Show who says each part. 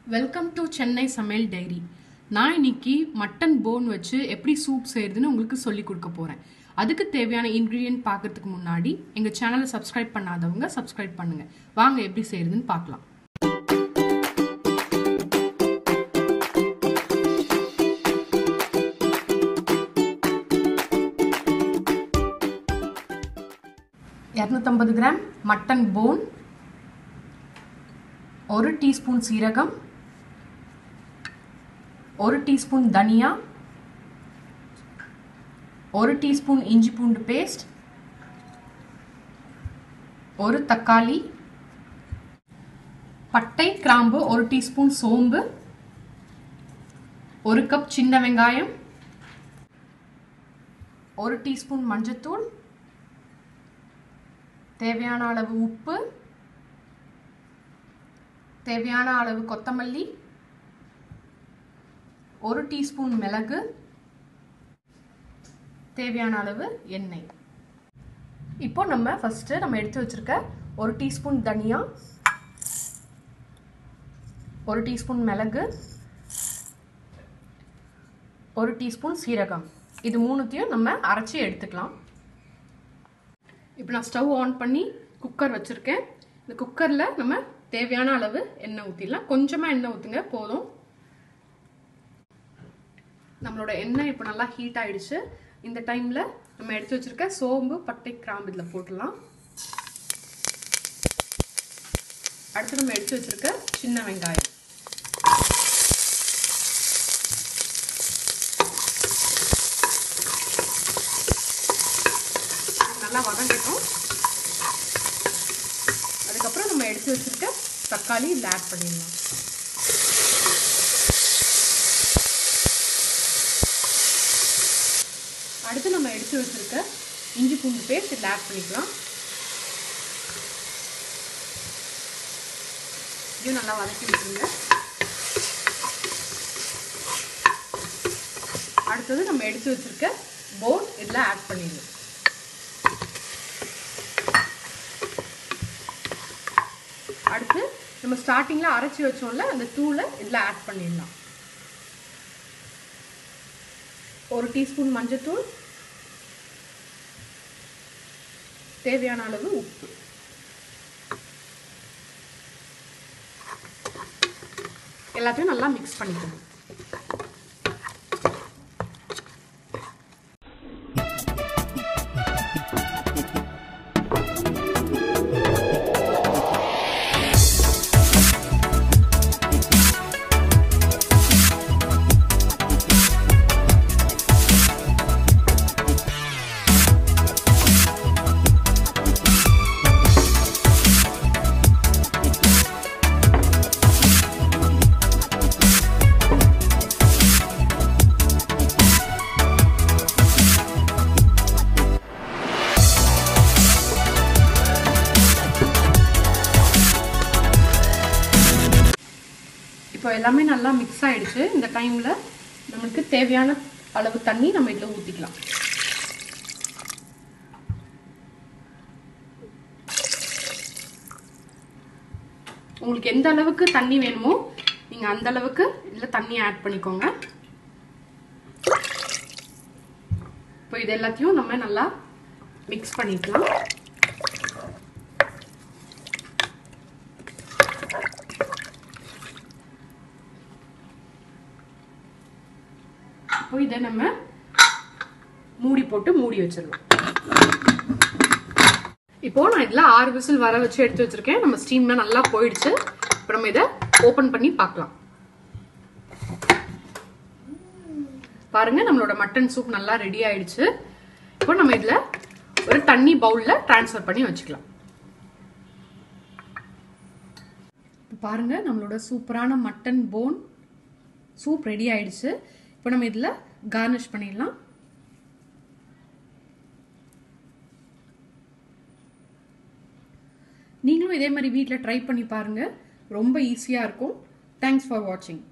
Speaker 1: welcome to Chennai சமையல் diary நான் இன்னைக்கு மட்டன் போன் வச்சு எப்படி சூப் செய்யறதுன்னு உங்களுக்கு சொல்லி கொடுக்க போறேன் அதுக்கு தேவையான இன்க்ரீடியன்ட் பார்க்கறதுக்கு முன்னாடி எங்க சேனலை சப்ஸ்கிரைப் பண்ணாதவங்க சப்ஸ்கிரைப் பண்ணுங்க வாங்க எப்படி செய்யறதுன்னு பார்க்கலாம் இரநூத்தம்பது கிராம் மட்டன் போன் ஒரு டீஸ்பூன் சீரகம் ஒரு டீஸ்பூன் தனியா ஒரு டீஸ்பூன் இஞ்சி பூண்டு பேஸ்ட் ஒரு தக்காளி பட்டை கிராம்பு ஒரு டீஸ்பூன் சோம்பு ஒரு கப் சின்ன வெங்காயம் ஒரு டீஸ்பூன் மஞ்சத்தூள் தேவையான அளவு உப்பு தேவையான அளவு கொத்தமல்லி ஒரு டீஸ்பூன் மிளகு தேவையான அளவு எண்ணெய் இப்போ நம்ம ஃபஸ்ட்டு நம்ம எடுத்து வச்சிருக்க ஒரு டீஸ்பூன் தனியா ஒரு டீஸ்பூன் மிளகு ஒரு டீஸ்பூன் சீரகம் இது மூணுத்தையும் நம்ம அரைச்சி எடுத்துக்கலாம் இப்போ நான் ஸ்டவ் ஆன் பண்ணி குக்கர் வச்சுருக்கேன் இந்த குக்கரில் நம்ம தேவையான அளவு எண்ணெய் ஊற்றிடலாம் கொஞ்சமாக எண்ணெய் ஊற்றுங்க போதும் நம்மளோட எண்ணெய் இப்போ நல்லா ஹீட் ஆயிடுச்சு இந்த டைமில் நம்ம எடுத்து வச்சிருக்க சோம்பு பட்டை கிராம்பு இதில் போட்டுடலாம் அடுத்து நம்ம எடுத்து வச்சிருக்க சின்ன வெங்காயம் நல்லா வதங்கட்டும் அதுக்கப்புறம் நம்ம எடுத்து வச்சிருக்க தக்காளி இதில் ஆட் பண்ணிடலாம் அடுத்து நம்ம எடுத்து வச்சிருக்க இஞ்சி பூண்டு பேஸ்ட் இதில் ஆட் பண்ணிக்கலாம் இதையும் நல்லா வதக்கி விட்டுருங்க அடுத்தது நம்ம எடுத்து வச்சிருக்க போன் இதில் ஆட் பண்ணிடலாம் அடுத்து நம்ம ஸ்டார்டிங்கில் அரைச்சி வச்சோம்ல அந்த தூளை இதில் ஆட் பண்ணிடலாம் ஒரு டீஸ்பூன் மஞ்சத்தூள் தேவையான அளவு உப்பு எல்லாத்தையும் நல்லா மிக்ஸ் பண்ணிக்கணும் இப்போ எல்லாமே நல்லா மிக்ஸ் ஆயிடுச்சு இந்த டைமில் நம்மளுக்கு தேவையான அளவு தண்ணி நம்ம இதில் ஊற்றிக்கலாம் உங்களுக்கு எந்த அளவுக்கு தண்ணி வேணுமோ நீங்கள் அந்த அளவுக்கு இதில் தண்ணி ஆட் பண்ணிக்கோங்க இப்போ இது எல்லாத்தையும் நம்ம நல்லா மிக்ஸ் பண்ணிக்கலாம் இப்போ இதை நம்ம மூடி போட்டு மூடி வச்சிடலாம் இப்போ நான் இதில் ஆறு விசில் வர வச்சு எடுத்து வச்சிருக்கேன் நம்ம ஸ்டீம்ல நல்லா போயிடுச்சு இப்போ நம்ம இதை ஓப்பன் பண்ணி பார்க்கலாம் பாருங்க நம்மளோட மட்டன் சூப் நல்லா ரெடி ஆயிடுச்சு இப்போ நம்ம இதில் ஒரு தண்ணி பவுல்ல டிரான்ஸ்ஃபர் பண்ணி வச்சுக்கலாம் பாருங்க நம்மளோட சூப்பரான மட்டன் போன் சூப் ரெடி ஆயிடுச்சு இப்போ நம்ம இதில் கார்னிஷ் பண்ணிடலாம் நீங்களும் இதே மாதிரி வீட்டில் ட்ரை பண்ணி பாருங்கள் ரொம்ப ஈஸியாக இருக்கும் தேங்க்ஸ் ஃபார் வாட்சிங்